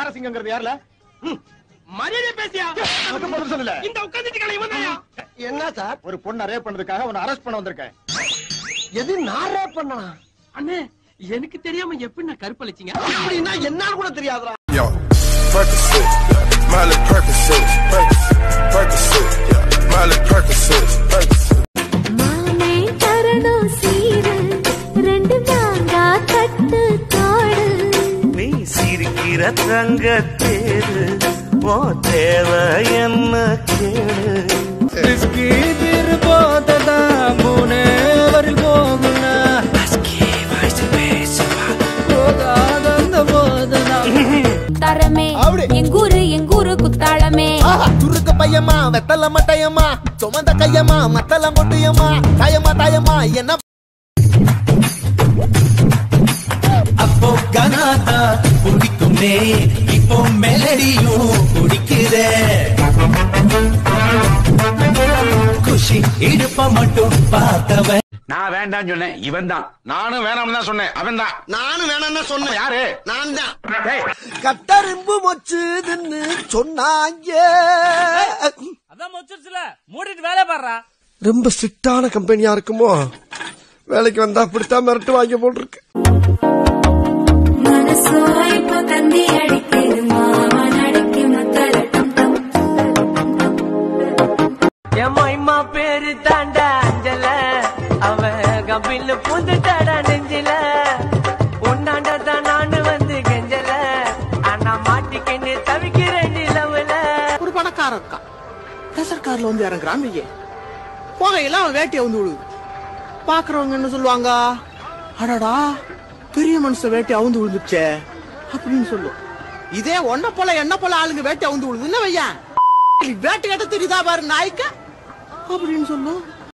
நாரசிங்கங்கிறது யாருல மரியாதை பேசியா அதுக்கு பதில் சொல்லல இந்த உட்கார்ந்துட்டு கடை இவன் என்ன சார் ஒரு பொண்ணை ரேப் பண்ணதுக்காக உன்னை அரெஸ்ட் பண்ண வந்திருக்கேன் எது நான் ரேப் பண்ணா அண்ணே எனக்கு தெரியாம எப்படி நான் கருப்பளிச்சிங்க அப்படின்னா என்னன்னு கூட தெரியாதுடா Yo, Percocet, yeah. Miley Percocet, Percocet, Percocet, yeah. Miley Percocet, Percocet. மாமே தரணும் சீரு ரெண்டு மாங்கா தட்டு தோடு நீ சிரிக்கிற தங்க தேரு ஓ தேவை என்ன கேடு தரமே எங்கூரு எங்கூரு குத்தாளமே துருக்க பையமா வெத்தல மட்டையம்மா சுமந்த கையம்மா மத்தல மொட்டையம்மா தாயம்மா தாயம்மா என்ன அப்போ கனாதா பிடிக்குமே இப்போ மெலடியும் பிடிக்குதே குஷி இடுப்ப மட்டும் பார்த்தவன் நான் வேண்டாம் சொன்னேன் இவன் தான் நானும் வேணாம்னு தான் சொன்னேன் அவன் தான் நானும் வேணாம்னு சொன்னேன் யாரு நான் தான் கட்டரும்பு மொச்சுதுன்னு சொன்னாங்க அதான் மொச்சிருச்சுல மூடிட்டு வேலை பாடுறா ரொம்ப ஸ்ட்ரிக்டான கம்பெனியா இருக்குமோ வேலைக்கு வந்தா அப்படித்தான் மிரட்டு வாங்கி போட்டிருக்கு மனசோ இப்போ தந்தி அடிக்குது மாமன் அடிக்கு மக்களட்டம் எம்மா பேரு தாண்டா அஞ்சல அவன் கம்பின்னு பூந்துட்டாடா நெஞ்சில உன்னாண்ட தான் நானு வந்து கெஞ்சல ஆனா மாட்டிக்கின்னு தவிக்கிறேன் நிலவுல ஒரு பணக்காரன் இருக்கான் டெசர் கார்ல வந்து இறங்குறான் வையே போகையில அவன் வேட்டையை வந்து விழுது பாக்குறவங்க என்ன சொல்லுவாங்க அடடா பெரிய மனுஷன் வேட்டை அவுந்து விழுந்துச்சே அப்படின்னு சொல்லும் இதே ஒன்ன போல என்ன போல ஆளுங்க வேட்டை அவுந்து விழுதுன்னு வையன் வேட்டை கட்ட தெரியுதா பாரு நாய்க்க அப்படின்னு சொல்லும்